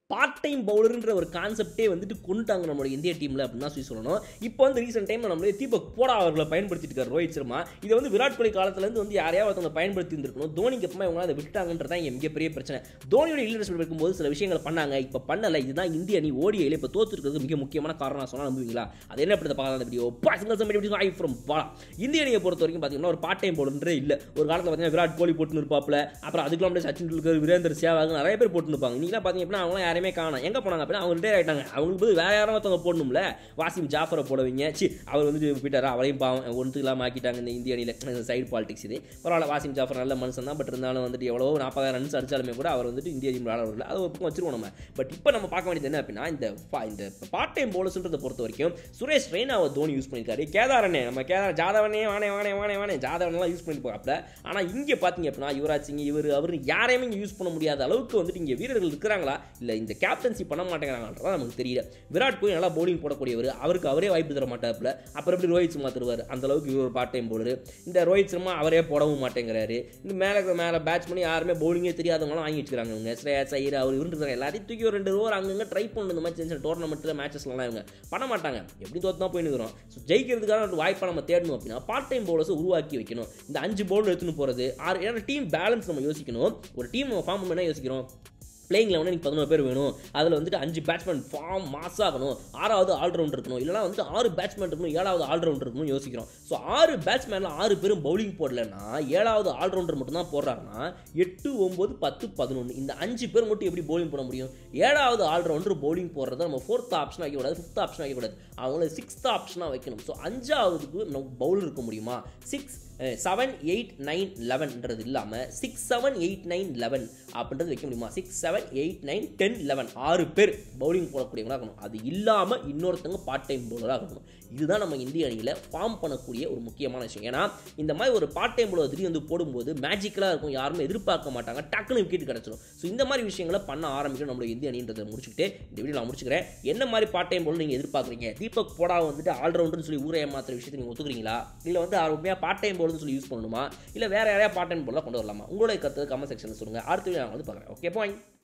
part time பவுலர்ன்ற ஒரு கான்செப்டே வந்துட்டு கொண்டுட்டாங்க நம்மளோட இந்திய டீமில் அப்படின்னு தான் சொல்லி சொல்லணும் இப்போ வந்து ரீசெண்ட் டைம் நம்மளே தீபக் போடா அவர்களை பயன்படுத்திட்டு இருக்காரு ரோஹித் சர்மா இது வந்து விராட் கோலி காலத்துலேருந்து வந்து யாரையாவது ஒருத்தவங்க பயன்படுத்தி இருந்திருக்கணும் தோனிக்கு எப்பவுமே இவங்க அதை விட்டுட்டாங்கன்றதான் இங்கே மிகப்பெரிய பிரச்சனை தோனியோட லீடர்ஷிப் இருக்கும்போது சில விஷயங்கள் பண்ணாங்க இப்போ பண்ணலை இதுதான் இந்திய அணி ஓடிஐயில் இப்போ தோத்துருக்கிறது மிக முக்கியமான காரணம் சொன்னால் நம்புவீங்களா அது என்ன அப்படி பார்க்கலாம் அந்த வீடியோ பாசிங்கல் சம்படி ஐ ஃப்ரம் பாலா இந்திய அணியை பொறுத்த வரைக்கும் பார்த்தீங்கன்னா ஒரு பார்ட் டைம் பவுலர்ன்றே இல்லை ஒரு காலத்தில் பார்த்தீங்கன்னா விராட் கோலி போட்டு இருப்பாப்ல அப்புறம் அதுக்குலாம் அப்படியே சச்சின் டெண்டுல்கர் வீரேந்தர் சேவாக் நிறைய பேர் போட்டு இருப்பாங்க நீங்களாம் பார்த்தீங்க அப்படின்னா அவங்களாம் யாருமே காணும் எங்கே போனாங்க அப்படின்னா அவங்க ரிட்டையர் ஆயிட்டாங்க அவங்களுக்கு போது வேற யாரும் ஒருத்தவங்க போடணும்ல வாசிம் ஜாஃபரை போடுவீங்க சி அவர் வந்து போயிட்டாரா அவரையும் பாவம் ஒன்றுக்கு இல்லாமல் ஆக்கிட்டாங்க இந்த இந்திய அணியில் சைடு பாலிடிக்ஸ் இது பரவாயில்ல வாசிம் ஜாஃபர் நல்ல மனுஷன் தான் பட் இருந்தாலும் வந்துட்டு எவ்வளோ நாற்பதாயிரம் ரன்ஸ் அடிச்சாலுமே கூட அவர் வந்துட்டு இந்திய டீம் விளையாடவில்லை அது ஒரு பக்கம் வச்சிருவோம் நம்ம பட் இப்போ நம்ம பார்க்க வேண்டியது என்ன அப்படின்னா இந்த fa- இந்த பார்ட் டைம் போலர்ஸ்ன்றதை பொறுத்த வரைக்கும் சுரேஷ் ரெய்னாவை தோனி யூஸ் பண்ணியிருக்காரு கேதாரனே நம்ம கேதார் ஜாதவனே வானே வானே வானே வானே ஜாதவனெல்லாம் யூஸ் பண்ணி போகாப்ல ஆனால் இங்கே பார்த்தீங்க அப்படின்னா யுவராஜ் சிங் இவர் அவர் யாரையுமே இங்கே யூஸ் பண்ண முடியாத அளவுக்கு வந்துட்டு இங்கே வீரர்கள் இருக்கிறாங்களா இல்லை இந்த கேப்டன்சி பண்ண மாட்டேங்கிறாங்கன்றதா நமக்கு தெரியல விராட் கோலி நல்லா பவுலிங் போடக்கூடியவர் அவருக்கு அவரே வாய்ப்பு தர மாட்டாப்புல அப்புறம் எப்படி ரோஹித் சர்மா தருவார் அந்த அளவுக்கு இவர் ஒரு பார்ட் டைம் பவுலர் இந்த ரோஹித் சர்மா அவரே போடவும் மாட்டேங்கிறாரு இந்த மேலே மேலே பேட்ச் பண்ணி யாருமே பவுலிங்கே தெரியாதவங்களாம் வாங்கி வச்சுக்கிறாங்க இவங்க ஸ்ரேயஸ் ஐயர் அவர் இருந்துருக்காங்க எல்லாத்தையும் தூக்கி ஒரு ரெண்டு ஓவர் அங்கங்கே ட்ரை பண்ணணும் இந்த மாதிரி சின்ன சின்ன டோர்னமெண்ட்டில் மேட்சஸ்லாம் இவங்க பண்ண மாட்டாங்க எப்படி தோத்து தான் போயினுக்கிறோம் ஸோ ஜெயிக்கிறதுக்கான ஒரு வாய்ப்பை நம்ம தேடணும் அப்படின்னா பார்ட் டைம் பவுலர்ஸ் உருவாக்கி வைக்கணும் இந்த அஞ்சு பவுலர் எடுத்துன்னு போகிறது ஆறு ஏன்னா டீம் பேலன்ஸ் நம்ம யோசிக்கணும் ஒரு டீம் நம்ம ஃபார்ம் பண்ண யோசிக்கிறோம் பிளேயிங் லெவனில் எனக்கு பதினோரு பேர் வேணும் அதில் வந்துட்டு அஞ்சு பேட்ஸ்மேன் ஃபார்ம் மாஸ் ஆகணும் ஆறாவது ஆல்ரவுண்டர் இருக்கணும் இல்லைனா வந்துட்டு ஆறு பேட்ஸ்மேன் இருக்கணும் ஏழாவது ஆல்ரவுண்டர் இருக்கணும் யோசிக்கிறோம் ஸோ ஆறு பேட்ஸ்மேனில் ஆறு பேரும் பவுலிங் போடலைன்னா ஏழாவது ஆல்ரவுண்டர் மட்டும் தான் போடுறாருன்னா எட்டு ஒம்பது பத்து பதினொன்று இந்த அஞ்சு பேர் மட்டும் எப்படி பவுலிங் போட முடியும் ஏழாவது ஆல்ரவுண்டர் பவுலிங் போடுறத நம்ம ஃபோர்த் ஆப்ஷன் வைக்கக்கூடாது ஃபிஃப்த் ஆப்ஷன் வைக்கக்கூடாது அவங்கள சிக்ஸ்த் ஆப்ஷனாக வைக்கணும் ஸோ அஞ்சாவதுக்கு நம்ம பவுலர் இருக்க முடியுமா சிக்ஸ் செவன் எயிட் நைன் லெவன்ன்றது இல்லாமல் six seven eight nine eleven அப்படின்றது வைக்க முடியுமா six seven eight nine ten eleven ஆறு பேர் பவுலிங் போடக்கூடியவங்களாக இருக்கணும் அது இல்லாமல் இன்னொருத்தவங்க பார்ட் டைம் பவுலராக இருக்கணும் இதுதான் நம்ம இந்திய அணியில் ஃபார்ம் பண்ணக்கூடிய ஒரு முக்கியமான விஷயம் ஏன்னா இந்த மாதிரி ஒரு பார்ட் டைம் பவுலர் திடீர்னு வந்து போடும்போது மேஜிக்கலாக இருக்கும் யாருமே எதிர்பார்க்க மாட்டாங்க டக்குன்னு விக்கெட் கிடச்சிடும் ஸோ இந்த மாதிரி விஷயங்களை பண்ண ஆரம்பிக்கணும் நம்மளோட இந்திய அணின்றதை முடிச்சுக்கிட்டு இந்த வீடியோ நான் முடிச்சுக்கிறேன் என்ன மாதிரி பார்ட் டைம் பவுலர் நீங்கள் எதிர்பார்க்குறீங்க தீபக் போடா வந்துட்டு ஆல்ரவுண்டர்னு சொல்லி ஊரை ஏமாத்துற விஷயத்தை நீங்கள் ஒத்துக்கிறீங்களா இல்லை வந்து உண்மையாக பார்ட் டைம் பவுலர்னு சொல்லி யூஸ் பண்ணணுமா இல்லை வேற யாரையா பார்ட் டைம் பவுலர் கொண்டு வரலாமா உங்களுடைய கருத்து கமெண்ட் செக்ஷனில் சொல்லுங்கள் அடுத்த வீடியோ நான் வந்து பார்க்குறேன் ஓகே பாய்